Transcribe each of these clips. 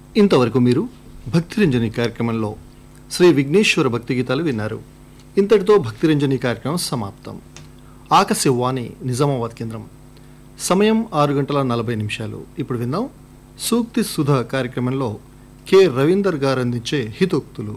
ఇంతవరకు మీరు భక్తిరంజని కార్యక్రమంలో శ్రీ విఘ్నేశ్వర భక్తి గీతాలు విన్నారు ఇంతటితో భక్తిరంజని కార్యక్రమం సమాప్తం ఆకాశవాణి నిజామాబాద్ కేంద్రం సమయం ఆరు గంటల నలభై నిమిషాలు ఇప్పుడు విందాం సూక్తి సుధ కార్యక్రమంలో కె రవీందర్ గారు అందించే హితోక్తులు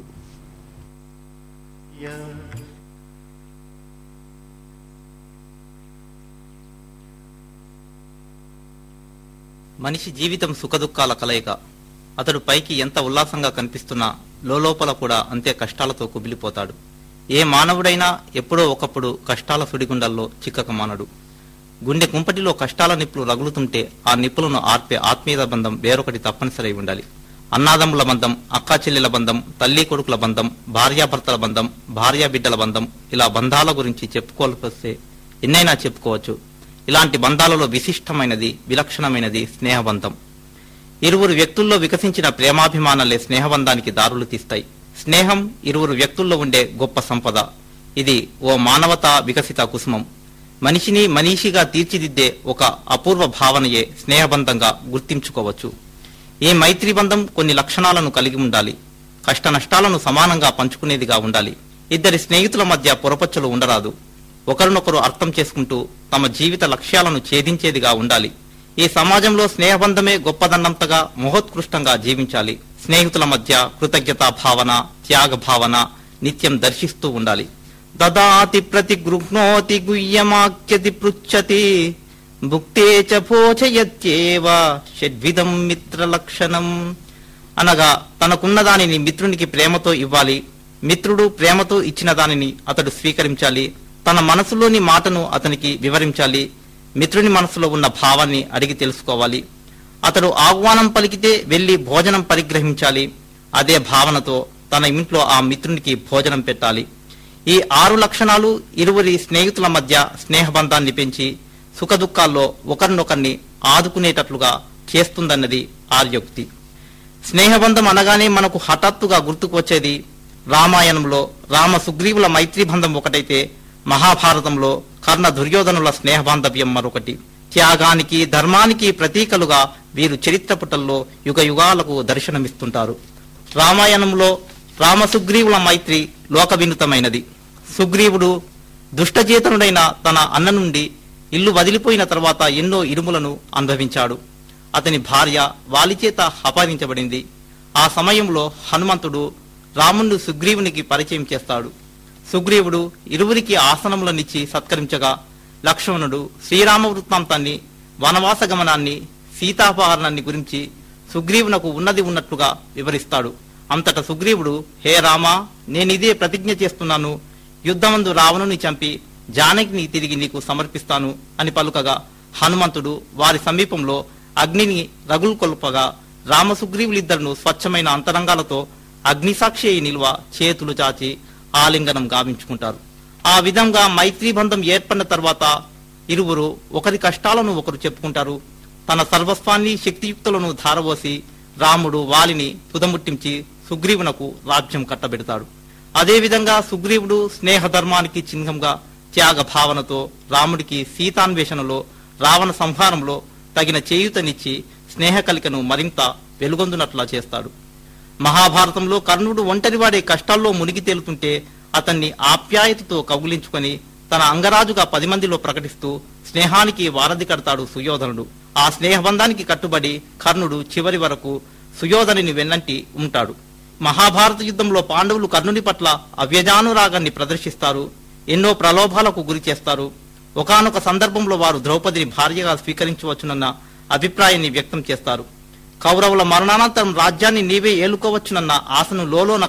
మనిషి జీవితం సుఖదుఖాల కలయిక అతడు పైకి ఎంత ఉల్లాసంగా కనిపిస్తున్నా లోపల కూడా అంతే కష్టాలతో కుమిలిపోతాడు ఏ మానవుడైనా ఎప్పుడో ఒకప్పుడు కష్టాల సుడిగుండల్లో చిక్కక మానడు గుండె కుంపటిలో కష్టాల నిప్పులు రగులుతుంటే ఆ నిప్పులను ఆర్పే ఆత్మీయత బంధం వేరొకటి తప్పనిసరి అయి ఉండాలి అన్నాదమ్ముల బంధం అక్కా చెల్లెల బంధం తల్లి కొడుకుల బంధం భార్యాభర్తల బంధం భార్యా బిడ్డల బంధం ఇలా బంధాల గురించి చెప్పుకోవాల్సి వస్తే ఎన్నైనా చెప్పుకోవచ్చు ఇలాంటి బంధాలలో విశిష్టమైనది విలక్షణమైనది స్నేహబంధం ఇరువురు వ్యక్తుల్లో వికసించిన ప్రేమాభిమానాలే స్నేహబంధానికి దారులు తీస్తాయి స్నేహం ఇరువురు వ్యక్తుల్లో ఉండే గొప్ప సంపద ఇది ఓ మానవత వికసిత కుసుమం మనిషిని మనీషిగా తీర్చిదిద్దే ఒక అపూర్వ భావనయే స్నేహబంధంగా గుర్తించుకోవచ్చు ఈ మైత్రి బంధం కొన్ని లక్షణాలను కలిగి ఉండాలి కష్ట నష్టాలను సమానంగా పంచుకునేదిగా ఉండాలి ఇద్దరి స్నేహితుల మధ్య పొరపచ్చులు ఉండరాదు ఒకరినొకరు అర్థం చేసుకుంటూ తమ జీవిత లక్ష్యాలను ఛేదించేదిగా ఉండాలి ఈ సమాజంలో స్నేహబంధమే గొప్పదన్నంతగా మహోత్కృష్టంగా జీవించాలి స్నేహితుల మధ్య కృతజ్ఞతా భావన త్యాగ భావన నిత్యం దర్శిస్తూ ఉండాలి దదాతి ప్రతి గృహ్ణోతి గుయ్యమాక్యతి పృచ్చతి భుక్తే చ భోజయత్యేవ షడ్విధం మిత్రలక్షణం అనగా తనకున్న దానిని మిత్రునికి ప్రేమతో ఇవ్వాలి మిత్రుడు ప్రేమతో ఇచ్చిన దానిని అతడు స్వీకరించాలి తన మనసులోని మాటను అతనికి వివరించాలి మిత్రుని మనసులో ఉన్న భావాన్ని అడిగి తెలుసుకోవాలి అతడు ఆహ్వానం పలికితే వెళ్లి భోజనం పరిగ్రహించాలి అదే భావనతో తన ఇంట్లో ఆ మిత్రునికి భోజనం పెట్టాలి ఈ ఆరు లక్షణాలు ఇరువురి స్నేహితుల మధ్య స్నేహబంధాన్ని పెంచి సుఖదుఖాల్లో ఒకరినొకరిని ఆదుకునేటట్లుగా చేస్తుందన్నది ఆర్యోక్తి స్నేహబంధం అనగానే మనకు హఠాత్తుగా గుర్తుకు వచ్చేది రామాయణంలో రామ సుగ్రీవుల మైత్రి బంధం ఒకటైతే మహాభారతంలో కర్ణ దుర్యోధనుల స్నేహబాంధవ్యం మరొకటి త్యాగానికి ధర్మానికి ప్రతీకలుగా వీరు చరిత్ర పుటల్లో యుగ యుగాలకు దర్శనమిస్తుంటారు రామాయణంలో రామ సుగ్రీవుల మైత్రి లోక వినుతమైనది సుగ్రీవుడు దుష్టచేతనుడైన తన అన్న నుండి ఇల్లు వదిలిపోయిన తర్వాత ఎన్నో ఇరుములను అనుభవించాడు అతని భార్య వాలిచేత అపహరించబడింది ఆ సమయంలో హనుమంతుడు రాముణ్ణి సుగ్రీవునికి పరిచయం చేస్తాడు సుగ్రీవుడు ఇరువురికి ఆసనములనిచ్చి సత్కరించగా లక్ష్మణుడు శ్రీరామ వృత్తాంతాన్ని వనవాస గమనాన్ని సీతాపహరణాన్ని గురించి సుగ్రీవునకు ఉన్నది ఉన్నట్లుగా వివరిస్తాడు అంతట సుగ్రీవుడు హే రామా నేనిదే ప్రతిజ్ఞ చేస్తున్నాను యుద్ధమందు రావణుని చంపి జానకిని తిరిగి నీకు సమర్పిస్తాను అని పలుకగా హనుమంతుడు వారి సమీపంలో అగ్నిని రగులుకొల్పగా రామసుగ్రీవులిద్దరును స్వచ్ఛమైన అంతరంగాలతో అగ్నిసాక్షి అయి నిల్వ చేతులు చాచి ఆలింగనం గావించుకుంటారు ఆ విధంగా మైత్రీ బంధం ఏర్పడిన తర్వాత ఇరువురు ఒకరి కష్టాలను ఒకరు చెప్పుకుంటారు తన సర్వస్వాన్ని శక్తియుక్తులను ధారపోసి రాముడు వాలిని తుదముట్టించి సుగ్రీవునకు రాజ్యం కట్టబెడతాడు అదేవిధంగా సుగ్రీవుడు స్నేహ ధర్మానికి చిహ్నంగా త్యాగ భావనతో రాముడికి సీతాన్వేషణలో రావణ సంహారంలో తగిన చేయూతనిచ్చి స్నేహ కలికను మరింత వెలుగొందునట్లా చేస్తాడు మహాభారతంలో కర్ణుడు ఒంటరివాడే కష్టాల్లో మునిగి తేలుతుంటే అతన్ని ఆప్యాయతతో కౌగులించుకొని తన అంగరాజుగా పది మందిలో ప్రకటిస్తూ స్నేహానికి వారధి కడతాడు సుయోధనుడు ఆ స్నేహబంధానికి కట్టుబడి కర్ణుడు చివరి వరకు సుయోధనుని వెన్నంటి ఉంటాడు మహాభారత యుద్ధంలో పాండవులు కర్ణుని పట్ల అవ్యజానురాగాన్ని ప్రదర్శిస్తారు ఎన్నో ప్రలోభాలకు గురి చేస్తారు ఒకానొక సందర్భంలో వారు ద్రౌపదిని భార్యగా స్వీకరించవచ్చునన్న అభిప్రాయాన్ని వ్యక్తం చేస్తారు కౌరవుల మరణానంతరం రాజ్యాన్ని నీవే ఏలుకోవచ్చునన్న ఆశను లోలోన